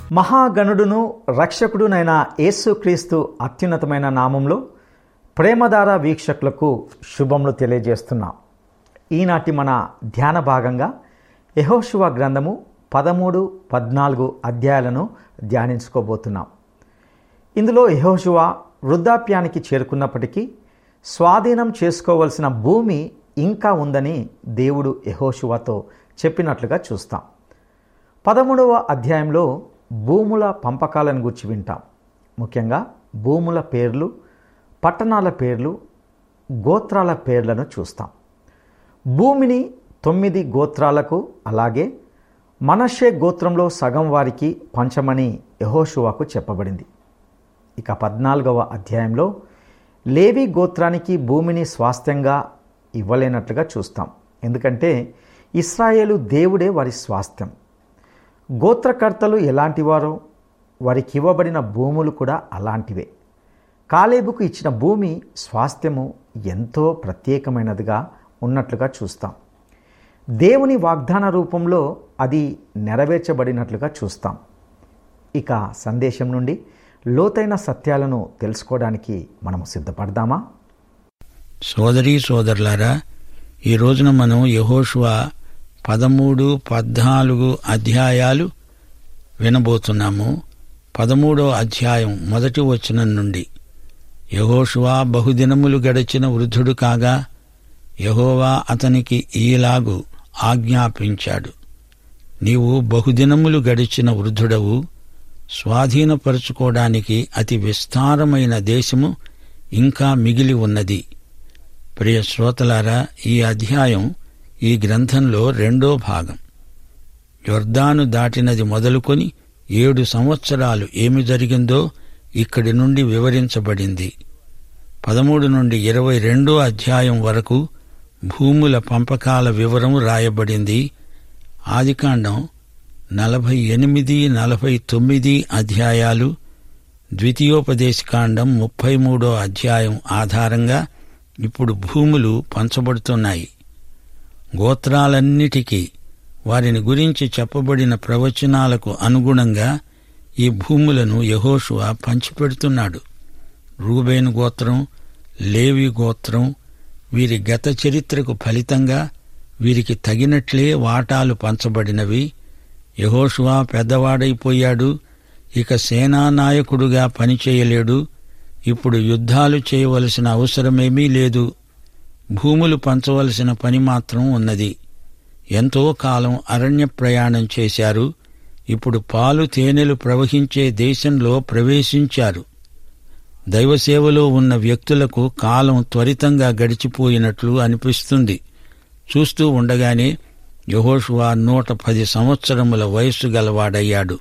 మహాగణుడును రక్షకుడునైన యేసుక్రీస్తు అత్యున్నతమైన నామంలో ప్రేమధార వీక్షకులకు శుభములు తెలియజేస్తున్నాం ఈనాటి మన ధ్యాన భాగంగా యహోశువ గ్రంథము పదమూడు పద్నాలుగు అధ్యాయాలను ధ్యానించుకోబోతున్నాం ఇందులో యహోశువ వృద్ధాప్యానికి చేరుకున్నప్పటికీ స్వాధీనం చేసుకోవలసిన భూమి ఇంకా ఉందని దేవుడు యహోశువతో చెప్పినట్లుగా చూస్తాం పదమూడవ అధ్యాయంలో భూముల పంపకాలను గురించి వింటాం ముఖ్యంగా భూముల పేర్లు పట్టణాల పేర్లు గోత్రాల పేర్లను చూస్తాం భూమిని తొమ్మిది గోత్రాలకు అలాగే మనషే గోత్రంలో సగం వారికి పంచమని యహోషువాకు చెప్పబడింది ఇక పద్నాలుగవ అధ్యాయంలో లేవి గోత్రానికి భూమిని స్వాస్థ్యంగా ఇవ్వలేనట్లుగా చూస్తాం ఎందుకంటే ఇస్రాయేలు దేవుడే వారి స్వాస్థ్యం గోత్రకర్తలు ఎలాంటివారో వారికి ఇవ్వబడిన భూములు కూడా అలాంటివే కాలేబుకు ఇచ్చిన భూమి స్వాస్థ్యము ఎంతో ప్రత్యేకమైనదిగా ఉన్నట్లుగా చూస్తాం దేవుని వాగ్దాన రూపంలో అది నెరవేర్చబడినట్లుగా చూస్తాం ఇక సందేశం నుండి లోతైన సత్యాలను తెలుసుకోవడానికి మనము సిద్ధపడదామా సోదరీ సోదరులారా ఈ రోజున మనం యహోషువ పదమూడు పద్నాలుగు అధ్యాయాలు వినబోతున్నాము పదమూడో అధ్యాయం మొదటి వచనం నుండి యహోషువ బహుదినములు గడిచిన వృద్ధుడు కాగా యహోవా అతనికి ఈలాగు ఆజ్ఞాపించాడు నీవు బహుదినములు గడిచిన వృద్ధుడవు స్వాధీనపరుచుకోవడానికి అతి విస్తారమైన దేశము ఇంకా మిగిలి ఉన్నది ప్రియ శ్రోతలారా ఈ అధ్యాయం ఈ గ్రంథంలో రెండో భాగం యొర్దాను దాటినది మొదలుకొని ఏడు సంవత్సరాలు ఏమి జరిగిందో ఇక్కడి నుండి వివరించబడింది పదమూడు నుండి ఇరవై రెండో అధ్యాయం వరకు భూముల పంపకాల వివరం రాయబడింది ఆదికాండం నలభై ఎనిమిది నలభై తొమ్మిది అధ్యాయాలు ద్వితీయోపదేశకాండం ముప్పై మూడో అధ్యాయం ఆధారంగా ఇప్పుడు భూములు పంచబడుతున్నాయి గోత్రాలన్నిటికీ వారిని గురించి చెప్పబడిన ప్రవచనాలకు అనుగుణంగా ఈ భూములను యహోషువ పంచిపెడుతున్నాడు రూబేను గోత్రం లేవి గోత్రం వీరి గత చరిత్రకు ఫలితంగా వీరికి తగినట్లే వాటాలు పంచబడినవి యహోషువా పెద్దవాడైపోయాడు ఇక సేనానాయకుడుగా పనిచేయలేడు ఇప్పుడు యుద్ధాలు చేయవలసిన అవసరమేమీ లేదు భూములు పంచవలసిన పని మాత్రం ఉన్నది ఎంతో కాలం అరణ్య ప్రయాణం చేశారు ఇప్పుడు పాలు తేనెలు ప్రవహించే దేశంలో ప్రవేశించారు దైవసేవలో ఉన్న వ్యక్తులకు కాలం త్వరితంగా గడిచిపోయినట్లు అనిపిస్తుంది చూస్తూ ఉండగానే యహోషువా నూట పది సంవత్సరముల వయస్సు గలవాడయ్యాడు